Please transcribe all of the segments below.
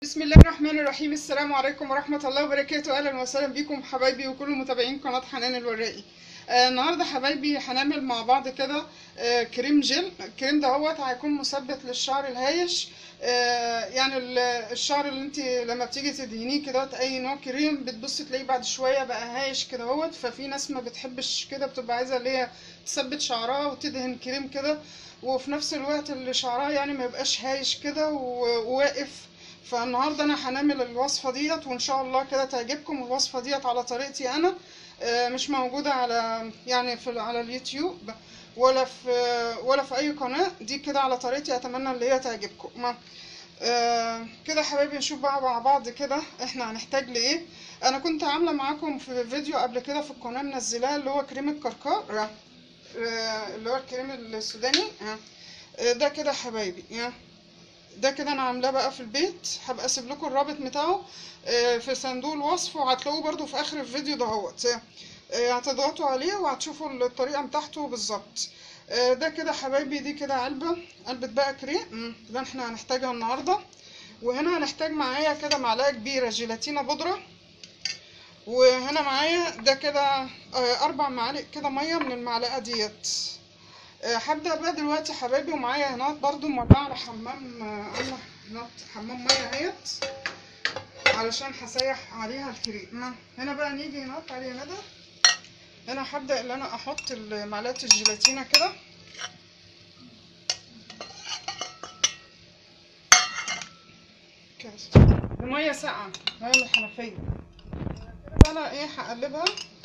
بسم الله الرحمن الرحيم السلام عليكم ورحمة الله وبركاته أهلا وسهلا بكم حبايبي وكل متابعين قناة حنان الوراقي آه النهاردة حبايبي هنعمل مع بعض كده آه كريم جل الكريم دهوت هيكون مثبت للشعر الهايش آه يعني ال- الشعر اللي انت لما بتيجي تدهنيه كده اي نوع كريم بتبص تلاقيه بعد شوية بقى هايش كده هوت ففي ناس ما بتحبش كده بتبقى عايزة اللي هي تثبت شعرها وتدهن كريم كده وفي نفس الوقت اللي شعرها يعني ما يبقاش هايش كده و- وواقف فالنهارده انا هنعمل الوصفه ديت وان شاء الله كده تعجبكم الوصفه ديت على طريقتي انا آه، مش موجوده على يعني في على اليوتيوب ولا في ولا في اي قناه دي كده على طريقتي اتمنى اللي هي تعجبكم ما- آه، كده حبايبي نشوف بقى مع بعض كده احنا هنحتاج لايه انا كنت عامله معاكم في فيديو قبل كده في القناه منزلاه اللي هو كريم الكركار آه، اللي هو الكريم السوداني آه، آه، ده كده حبايبي آه. ده كده انا عاملاه بقى في البيت هبقى اسيب لكم الرابط بتاعه آه، في صندوق الوصف وهتلاقوه برضو في اخر الفيديو دهوت آه، هتضغطوا عليه وهتشوفوا الطريقه بتاعته بالظبط آه، ده كده حبايبي دي كده علبه علبه بقى كريم مم، ده احنا هنحتاجها النهارده وهنا هنحتاج معايا كده معلقه كبيره جيلاتينا بودره وهنا معايا ده كده آه، اربع معالق كده ميه من المعلقه ديت آه، هبدأ بقى دلوقتي حبايبي ومعايا هنا برضو مولعة على حمام آه، الله هنا حمام مية اهيت علشان هسيح عليها الكريم هنا بقى نيجي هنا عليه ندى هنا هبدأ ان انا احط معلقة الجيلاتينا كده كده بمية ساقعة مية من الحنفية كده انا ايه هقلبها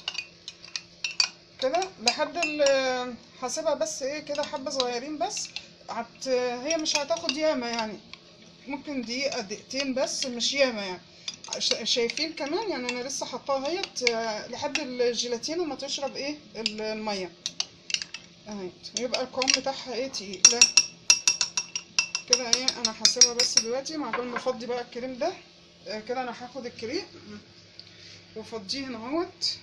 كده لحد ال هسيبها بس ايه كده حبة صغيرين بس هت هي مش هتاخد ياما يعني ممكن دقيقة دقيقتين بس مش ياما يعني ش- شايفين كمان يعني انا لسه حطاها اهيت آه، لحد الجيلاتين ما تشرب ايه ال- المية اهيت يبقى القوام بتاعها ايه تقيل لا كده ايه انا هسيبها بس دلوقتي مع بال ما افضي بقى الكريم ده آه، كده انا هاخد الكريم وافضيه هنا اهوت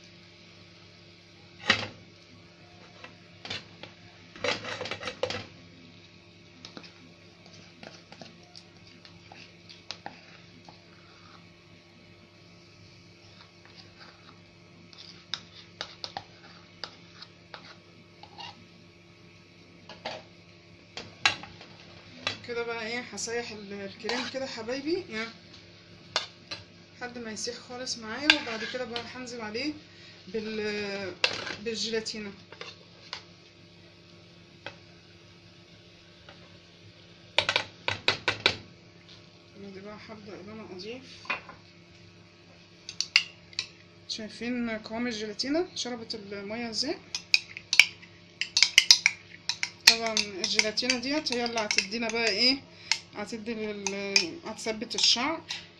كده بقى ايه هسيح ال- الكريم كده حبايبي يعني لحد ما يسيح خالص معايا وبعد كده بقى هنزل عليه بال بالجيلاتينا دي بقى هبدأ ان انا اضيف شايفين قوام الجيلاتينا شربت المية ازاي طبعا الجيلاتينا ديت هي اللي هتدينا بقى ايه هتدي لل... هتثبت الشعر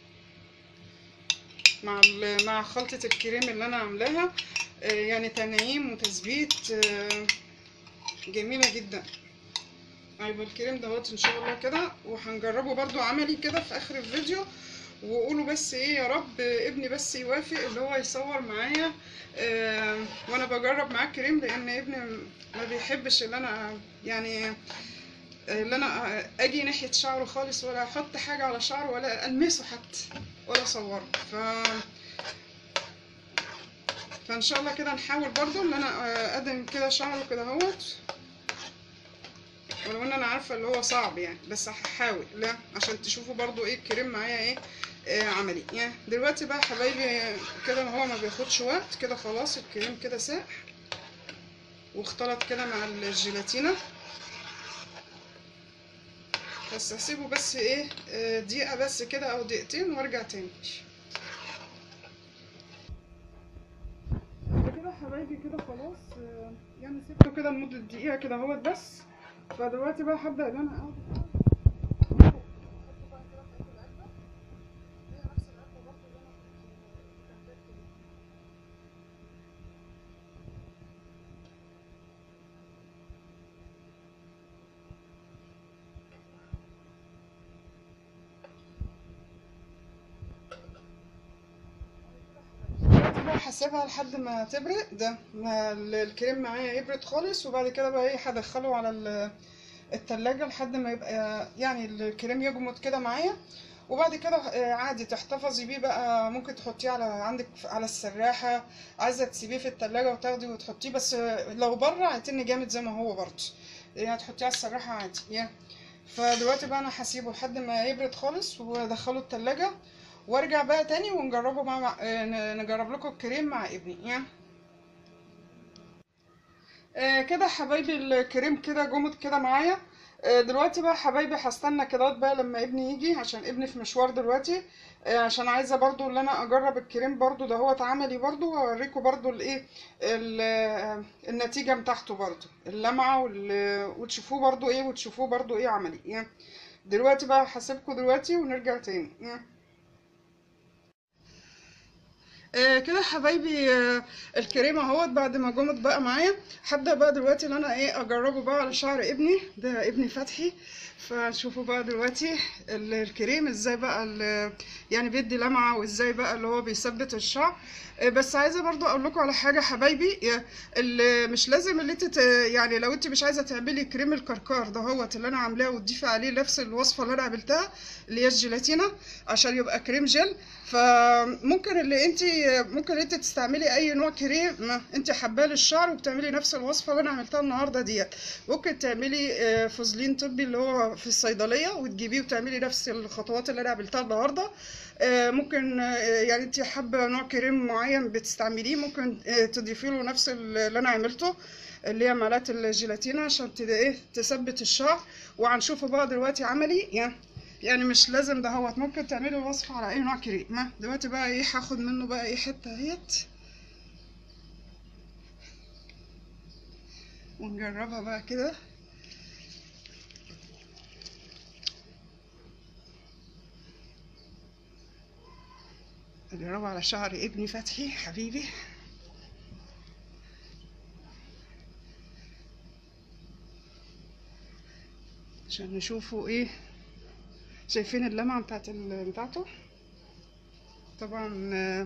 مع ال... مع خلطة الكريم اللي انا عاملاها آه، يعني تنعيم وتثبيت آه، جميلة جدا هيبقى الكريم دوت ان شاء الله كده وهنجربه برضو عملي كده في اخر الفيديو وقولوا بس ايه يا رب ابني بس يوافق اللي هو يصور معايا آه وانا بجرب معاه الكريم لان ابني ما بيحبش اللي انا يعني اللي انا اجي ناحيه شعره خالص ولا احط حاجه على شعره ولا المسه حتى ولا اصوره ف فان شاء الله كده نحاول برضو ان انا ادهن كده شعره كده اهوت ولو ان انا عارفه اللي هو صعب يعني بس هحاول لا عشان تشوفوا برضو ايه الكريم معايا ايه آه عملي يعني دلوقتي بقى حبايبي كده هو ما بياخدش وقت كده خلاص الكريم كده ساح واختلط كده مع الجيلاتينا بس هسيبه بس ايه آه، دقيقة بس كده او دقيقتين وارجع تاني كده حبايبي كده خلاص آه، يعني سيبته كده لمدة دقيقة كده اهوت بس فدلوقتي بقى هبدأ ان انا اخد دلوقتي بقى هسيبها لحد ما تبرد ده ما ال- الكريم معايا يبرد خالص وبعد كده بقى ايه هدخله على ال- التلاجة لحد ما يبقى يعني الكريم يجمد كده معايا وبعد كده آه، عادي تحتفظي بيه بقى ممكن تحطيه على عندك في- على السراحة عايزة تسيبيه في التلاجة وتاخدي وتحطيه بس آه، لو بره هيتن جامد زي ما هو برضه يعني تحطيه على السراحة عادي يعني فدلوقتي بقى انا هسيبه لحد ما يبرد خالص وادخله التلاجة وارجع بقى تاني ونجربه مع آه، ن- نجرب لكم الكريم مع ابني يعني آه، كده حبايبي الكريم كده جمد كده معايا آه، دلوقتي بقى حبايبي هستنى كده بقى لما ابني يجي عشان ابني في مشوار دلوقتي آه، عشان عايزه برضو اللي انا اجرب الكريم برضو ده هو اتعملي برضو واوريكم برضو الايه ال- آه، النتيجه بتاعته برضو اللمعه وال- وتشوفوه برضو ايه وتشوفوه برضو ايه عملي يعني دلوقتي بقى هسيبكم دلوقتي ونرجع تاني يعني. آه كده حبايبي آه الكريم اهوت بعد ما جمت بقى معايا هبدا بقى دلوقتي ان انا ايه اجربه بقى على شعر ابني ده ابني فتحي فشوفوا بقى دلوقتي ال- الكريم ازاي بقى ال- يعني بيدي لمعه وازاي بقى اللي هو بيثبت الشعر آه بس عايزه برضو اقول لكم على حاجه حبايبي يا- ال- مش لازم اللي انت ت- يعني لو انت مش عايزه تعملي كريم الكركار ده هوت اللي انا عاملاه وتضيفي عليه نفس الوصفه اللي انا عملتها اللي هي الجيلاتينا عشان يبقى كريم جل فممكن اللي انت ممكن انت تستعملي اي نوع كريم انت حباه للشعر وبتعملي نفس الوصفه اللي انا عملتها النهارده ديت ممكن تعملي آه، فازلين طبي اللي هو في الصيدليه وتجيبيه وتعملي نفس الخطوات اللي انا عملتها النهارده آه، ممكن آه، يعني انت حابه نوع كريم معين بتستعمليه ممكن آه، تضيفي له نفس اللي انا عملته اللي هي معلقه الجيلاتينا عشان تد- ايه تثبت الشعر وهنشوفه بقى دلوقتي عملي يعني يعني مش لازم ده هوت ممكن تعملي الوصفة على أي نوع كريم ما دلوقتي بقى ايه هاخد منه بقى ايه حتة اهيت ونجربها بقى كده اجربها على شعر ابني فتحي حبيبي عشان نشوفوا ايه شايفين اللمعة بتاعت ال- بتاعته طبعا آه،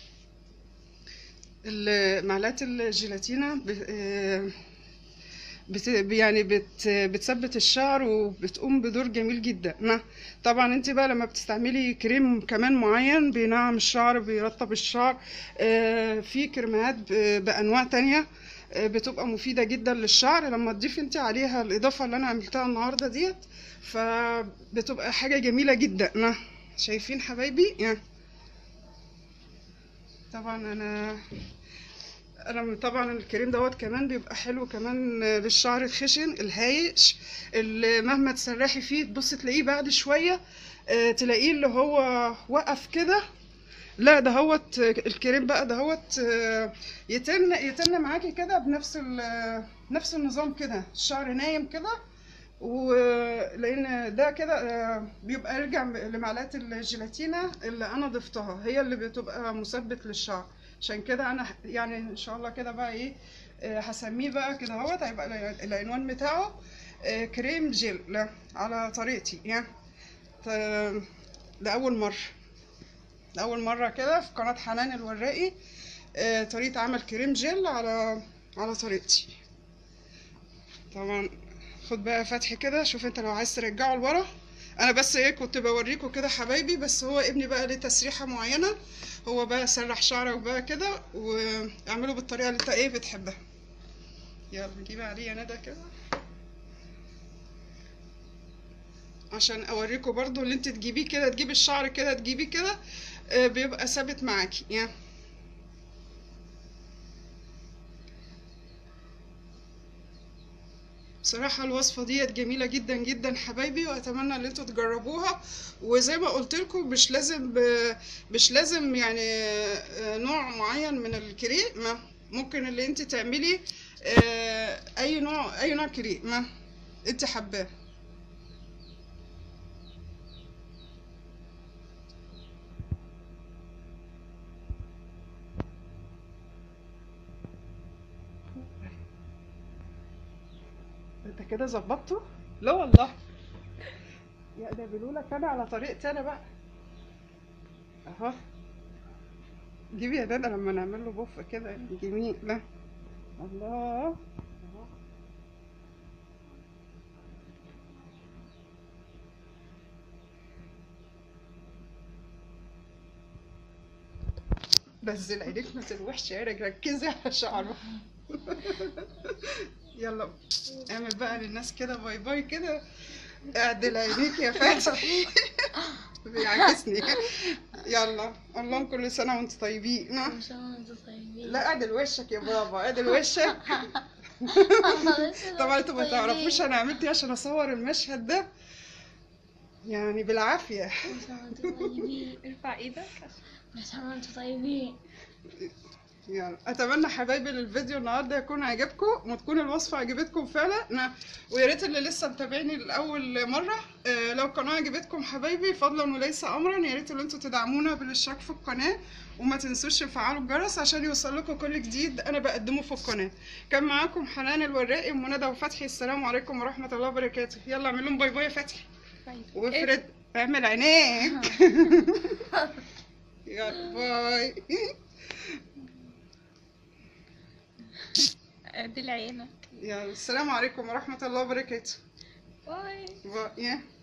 ال- معلقة الجيلاتينا ب- آه، بت يعني بت بتثبت الشعر وبتقوم بدور جميل جدا ما طبعا انت بقى لما بتستعملي كريم كمان معين بينعم الشعر بيرطب الشعر آه، في كريمات ب- بانواع تانية آه، بتبقى مفيدة جدا للشعر لما تضيفي انت عليها الاضافة اللي انا عملتها النهاردة ديت فبتبقى حاجة جميلة جدا ما شايفين حبايبي يعني طبعا انا انا طبعا الكريم دوت كمان بيبقى حلو كمان للشعر الخشن الهايش اللي مهما تسرحي فيه تبص تلاقيه بعد شويه آه، تلاقيه اللي هو وقف كده لا ده هوت الكريم بقى ده هوت آه، يتن يتن معاكي كده بنفس ال- نفس النظام كده الشعر نايم كده ولان ده كده آه، بيبقى يرجع لمعلقه الجيلاتينا اللي انا ضفتها هي اللي بتبقى مثبت للشعر عشان كده انا يعني ان شاء الله كده بقى ايه آه، هسميه بقى كده اهوت هيبقى الع- العنوان بتاعه آه، كريم جيل لا على طريقتي يعني ط- لأول مرة لأول مرة كده في قناة حنان الوراقي آه، طريقة عمل كريم جيل على على طريقتي طبعا خد بقى فتح كده شوف انت لو عايز ترجعه لورا انا بس ايه كنت بوريكم كده حبايبي بس هو ابني بقى ليه تسريحه معينه هو بقى سرح شعره بقى كده واعمله بالطريقه اللي انت ايه بتحبها يلا نجيب عليه ندى كده عشان اوريكم برضو اللي انت تجيبيه كده تجيبي الشعر كده تجيبيه كده آه، بيبقى ثابت معاكي يعني بصراحة الوصفة ديت جميلة جدا جدا حبايبي واتمنى ان انتوا تجربوها وزي ما قلت لكم مش لازم ب... مش لازم يعني آه، نوع معين من الكريم ما ممكن اللي انت تعملي آه، اي نوع اي نوع كريم ما انت حباه انت كده ظبطته لا والله يا ده بيقولوا انا على طريقتي انا بقى اهو جيبي يا دادا لما نعمل له بوف كده جميل لا الله أهو. نزل عينيك ما تلوحش عينك ركزي على شعره يلا اعمل بقى للناس كده باي باي كده اعدل عينيك يا فتحي بيعكسني يلا قول لهم كل سنه وانتم طيبين ان شاء الله انتوا طيبين لا اعدل وشك يا بابا اعدل وشك طبعا انتوا ما تعرفوش انا عملت ايه عشان اصور المشهد ده يعني بالعافيه ان شاء الله انتوا طيبين ارفع ايدك ان شاء الله انتوا طيبين يلا اتمنى حبايبي الفيديو النهارده يكون عجبكم وتكون الوصفه عجبتكم فعلا نا- ويا ريت اللي لسه متابعيني لاول مره آه، لو القناه عجبتكم حبايبي فضلا وليس امرا يا ريت ان انتوا تدعمونا بالاشتراك في القناه وما تنسوش تفعلوا الجرس عشان يوصل لكم كل جديد انا بقدمه في القناه كان معاكم حنان الوراقي ومنى وفتحي السلام عليكم ورحمه الله وبركاته يلا اعمل لهم باي باي يا فتحي طيب وافرد اعمل عينيك يلا باي ادي عينك يلا السلام عليكم ورحمة الله وبركاته باي باي